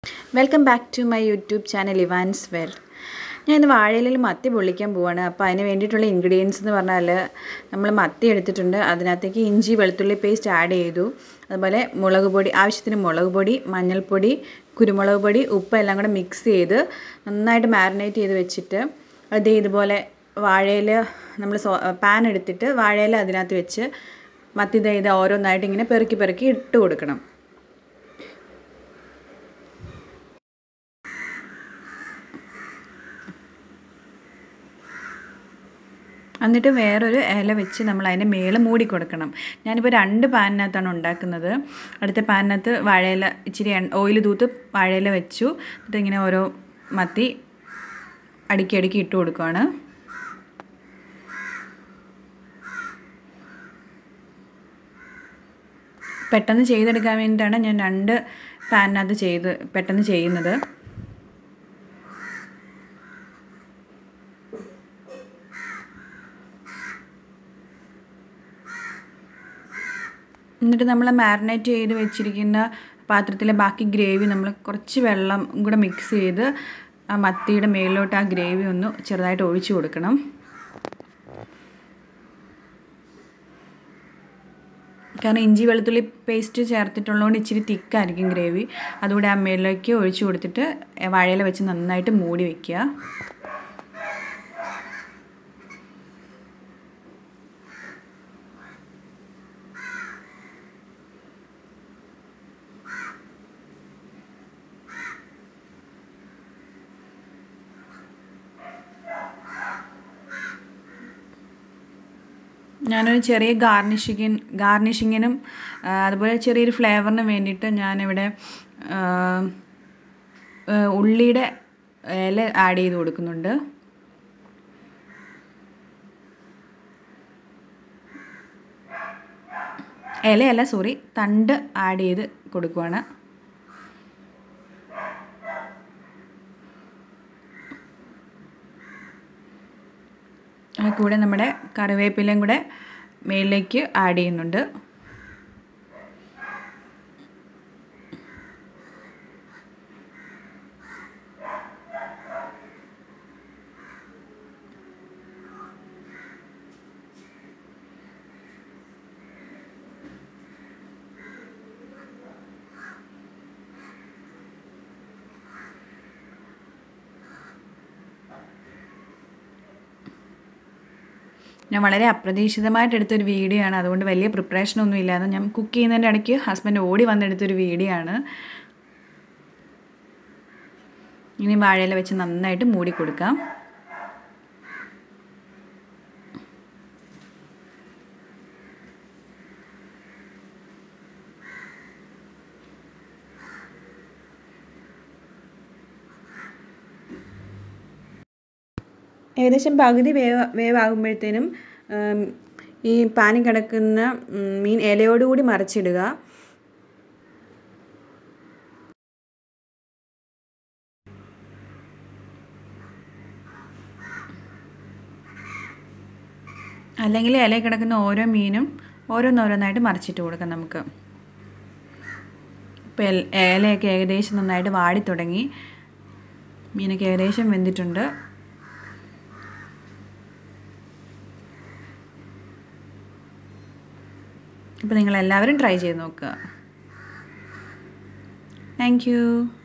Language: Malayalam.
welcome back to my YouTube channel Evans well ഞാൻ ഇന്ന് വാഴയിലയിൽ മത്തി പൊള്ളിക്കാൻ പോവാണ് അപ്പോൾ അതിന് വേണ്ടിയിട്ടുള്ള ഇൻഗ്രീഡിയൻസ് എന്ന് പറഞ്ഞാൽ നമ്മൾ മത്തി എടുത്തിട്ടുണ്ട് അതിനകത്തേക്ക് ഇഞ്ചി വെളുത്തുള്ളി പേസ്റ്റ് ആഡ് ചെയ്തു അതുപോലെ മുളക് പൊടി ആവശ്യത്തിന് മുളക് പൊടി മഞ്ഞൾപ്പൊടി കുരുമുളക് പൊടി ഉപ്പ് എല്ലാം കൂടെ മിക്സ് ചെയ്ത് നന്നായിട്ട് മാരിനേറ്റ് ചെയ്ത് വെച്ചിട്ട് അത് ഇതുപോലെ വാഴയിൽ നമ്മൾ സോ പാൻ എടുത്തിട്ട് വാഴയില അതിനകത്ത് വെച്ച് മത്തി ദേ ഇത് ഓരോന്നായിട്ട് ഇങ്ങനെ പെറുക്കി പെറുക്കി ഇട്ട് കൊടുക്കണം എന്നിട്ട് വേറൊരു ഇല വെച്ച് നമ്മൾ അതിൻ്റെ മേലെ മൂടി കൊടുക്കണം ഞാനിപ്പോൾ രണ്ട് പാനിനകത്താണ് ഉണ്ടാക്കുന്നത് അടുത്ത പാനിനകത്ത് വാഴയില ഇച്ചിരി ഓയിൽ തൂത്ത് വാഴയില വെച്ചു എന്നിട്ട് ഇങ്ങനെ ഓരോ മത്തി അടുക്കി അടുക്കി ഇട്ട് കൊടുക്കുകയാണ് പെട്ടെന്ന് ചെയ്തെടുക്കാൻ വേണ്ടിയിട്ടാണ് ഞാൻ രണ്ട് പാനിനകത്ത് ചെയ്ത് പെട്ടെന്ന് ചെയ്യുന്നത് എന്നിട്ട് നമ്മൾ മാരിനേറ്റ് ചെയ്ത് വെച്ചിരിക്കുന്ന പാത്രത്തിലെ ബാക്കി ഗ്രേവി നമ്മൾ കുറച്ച് വെള്ളം കൂടെ മിക്സ് ചെയ്ത് ആ മത്തിയുടെ മേളിലോട്ട് ആ ഗ്രേവി ഒന്ന് ചെറുതായിട്ട് ഒഴിച്ചു കൊടുക്കണം കാരണം ഇഞ്ചി വെളുത്തുള്ളി പേസ്റ്റ് ചേർത്തിട്ടുള്ളതുകൊണ്ട് ഇച്ചിരി തിക്കായിരിക്കും ഗ്രേവി അതുകൂടെ ആ മേളിലേക്ക് ഒഴിച്ചു കൊടുത്തിട്ട് വാഴയില വെച്ച് നന്നായിട്ട് മൂടി വയ്ക്കുക ഞാനൊരു ചെറിയ ഗാർണിഷിങ്ങിൻ ഗാർണിഷിങ്ങിനും അതുപോലെ ചെറിയൊരു ഫ്ലേവറിനും വേണ്ടിയിട്ട് ഞാനിവിടെ ഉള്ളിയുടെ ഇല ആഡ് ചെയ്ത് കൊടുക്കുന്നുണ്ട് ഇലയല്ല സോറി തണ്ട് ആഡ് ചെയ്ത് കൊടുക്കുവാണ് കൂടെ നമ്മുടെ കറിവേപ്പിലയും കൂടെ മേളിലേക്ക് ആഡ് ചെയ്യുന്നുണ്ട് ഞാൻ വളരെ അപ്രതീക്ഷിതമായിട്ട് എടുത്തൊരു വീഡിയോ ആണ് അതുകൊണ്ട് വലിയ പ്രിപ്പറേഷനൊന്നും ഇല്ലാതെ ഞാൻ കുക്ക് ചെയ്യുന്നതിൻ്റെ ഇടയ്ക്ക് ഹസ്ബൻഡ് ഓടി വന്നെടുത്തൊരു വീഡിയോ ആണ് ഇനി വാഴയില വെച്ച് നന്നായിട്ട് മൂടി കൊടുക്കാം ഏകദേശം പകുതി വേവ് വേവാകുമ്പോഴത്തേനും ഈ പാനിൽ കിടക്കുന്ന മീൻ ഇലയോടുകൂടി മറിച്ചിടുക അല്ലെങ്കിൽ ഇലയിൽ കിടക്കുന്ന ഓരോ മീനും ഓരോന്നോരോന്നായിട്ട് മറിച്ചിട്ട് കൊടുക്കാം നമുക്ക് ഇപ്പോൾ ഇലയൊക്കെ ഏകദേശം നന്നായിട്ട് വാടി തുടങ്ങി മീനൊക്കെ ഏകദേശം വെന്തിട്ടുണ്ട് അപ്പോൾ നിങ്ങളെല്ലാവരും ട്രൈ ചെയ്ത് നോക്കുക താങ്ക്